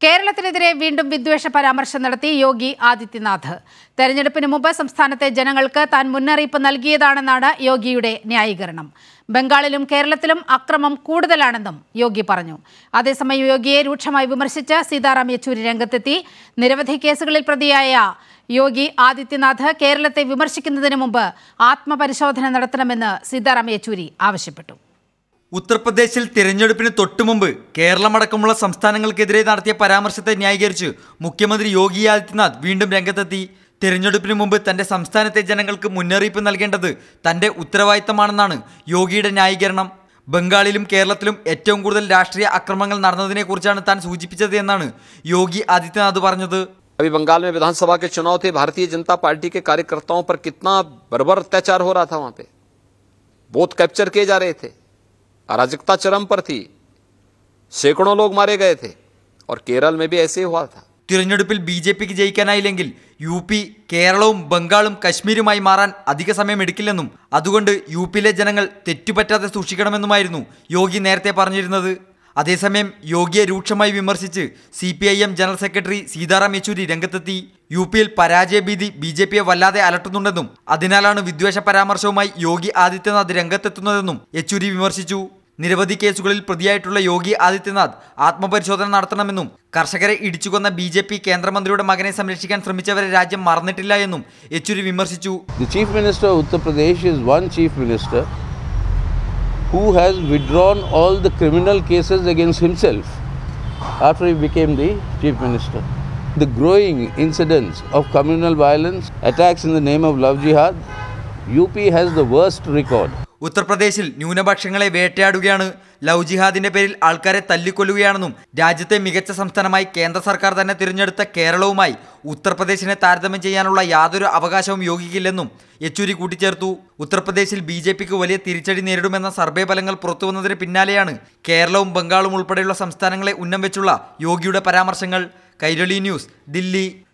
കേരളത്തിനെതിരെ വീണ്ടും വിദ്വേഷ പരാമർശം നടത്തി യോഗി ആദിത്യനാഥ് തെരഞ്ഞെടുപ്പിന് മുമ്പ് സംസ്ഥാനത്തെ ജനങ്ങൾക്ക് താൻ മുന്നറിയിപ്പ് നൽകിയതാണെന്നാണ് യോഗിയുടെ ന്യായീകരണം ബംഗാളിലും കേരളത്തിലും അക്രമം കൂടുതലാണെന്നും യോഗി പറഞ്ഞു അതേസമയം യോഗിയെ രൂക്ഷമായി വിമർശിച്ച് സീതാറാം യെച്ചൂരി രംഗത്തെത്തി നിരവധി കേസുകളിൽ പ്രതിയായ യോഗി ആദിത്യനാഥ് കേരളത്തെ വിമർശിക്കുന്നതിന് മുമ്പ് ആത്മപരിശോധന നടത്തണമെന്ന് സീതാറാം യെച്ചൂരി ആവശ്യപ്പെട്ടു ഉത്തർപ്രദേശിൽ തിരഞ്ഞെടുപ്പിന് തൊട്ടുമുമ്പ് കേരളമടക്കമുള്ള സംസ്ഥാനങ്ങൾക്കെതിരെ നടത്തിയ പരാമർശത്തെ ന്യായീകരിച്ച് മുഖ്യമന്ത്രി യോഗി ആദിത്യനാഥ് വീണ്ടും രംഗത്തെത്തി തിരഞ്ഞെടുപ്പിന് മുമ്പ് തന്റെ സംസ്ഥാനത്തെ ജനങ്ങൾക്ക് മുന്നറിയിപ്പ് നൽകേണ്ടത് തന്റെ ഉത്തരവാദിത്തമാണെന്നാണ് യോഗിയുടെ ന്യായീകരണം ബംഗാളിലും കേരളത്തിലും ഏറ്റവും കൂടുതൽ രാഷ്ട്രീയ അക്രമങ്ങൾ നടന്നതിനെക്കുറിച്ചാണ് താൻ സൂചിപ്പിച്ചത് എന്നാണ് യോഗി ആദിത്യനാഥ് പറഞ്ഞത് अभी बंगाल में विधानसभा के चुनाव थे भारतीय जनता पार्टी के कार्यकर्ताओं पर कितना बर्बर अत्याचार हो रहा था वहां पे बूथ कैप्चर किए जा रहे थे अराजकता चरम पर थी सैकड़ों लोग मारे गए थे और केरल में भी ऐसे ही हुआ था തിരഞ്ഞെടുപ്പിൽ ബി ജെ പിക്ക് ജയിക്കാനായില്ലെങ്കിൽ യു പി കേരളവും ബംഗാളും കശ്മീരുമായി മാറാൻ അധിക സമയം എടുക്കില്ലെന്നും അതുകൊണ്ട് യു പിയിലെ ജനങ്ങൾ തെറ്റുപറ്റാതെ സൂക്ഷിക്കണമെന്നുമായിരുന്നു യോഗി നേരത്തെ പറഞ്ഞിരുന്നത് അതേസമയം യോഗിയെ രൂക്ഷമായി വിമർശിച്ച് C P I M general secretary Sitaram Yechury രംഗത്തെത്തി യു പിയിൽ പരാജയഭീതി ബി ജെ പിയെ വല്ലാതെ അലട്ടുന്നുണ്ടെന്നും അതിനാലാണ് വിദ്വേഷ പരാമർശവുമായി യോഗി ആദിത്യനാഥ് രംഗത്തെത്തുന്നതെന്നും യെച്ചൂരി വിമർശിച്ചു നിരവധി കേസുകളിൽ പ്രതിയായിട്ടുള്ള യോഗി ആദിത്യനാഥ് ആത്മപരിശോധന നടത്തണമെന്നും കർഷകരെ ഇടിച്ചുകൊന്ന ബി ജെ പി കേന്ദ്രമന്ത്രിയുടെ മകനെ സംരക്ഷിക്കാൻ ശ്രമിച്ചവരെ രാജ്യം മറന്നിട്ടില്ല എന്നും യെച്ചൂരി വിമർശിച്ചു The Chief Minister of Uttar Pradesh is one Chief Minister who has withdrawn all the criminal cases against himself after he became the Chief Minister. The growing incidents of communal violence, attacks in the name of love jihad, UP has the worst record. ഉത്തർപ്രദേശിൽ ന്യൂനപക്ഷങ്ങളെ വേട്ടയാടുകയാണ് love ജിഹാദിന്റെ പേരിൽ ആൾക്കാരെ തല്ലിക്കൊല്ലുകയാണെന്നും രാജ്യത്തെ മികച്ച സംസ്ഥാനമായി കേന്ദ്ര സർക്കാർ തന്നെ തിരഞ്ഞെടുത്ത കേരളവുമായി ഉത്തർപ്രദേശിനെ താരതമ്യം ചെയ്യാനുള്ള യാതൊരു അവകാശവും യോഗിക്കില്ലെന്നും യെച്ചൂരി കൂട്ടിച്ചേർത്തു ഉത്തർപ്രദേശിൽ ബി ജെ പിക്ക് വലിയ തിരിച്ചടി നേരിടുമെന്ന സർവേ ഫലങ്ങൾ പുറത്തുവന്നതിന് പിന്നാലെയാണ് കേരളവും ബംഗാളും ഉൾപ്പെടെയുള്ള സംസ്ഥാനങ്ങളെ ഉന്നം വെച്ചുള്ള യോഗിയുടെ പരാമർശങ്ങൾ കൈരളി ന്യൂസ് ദില്ലി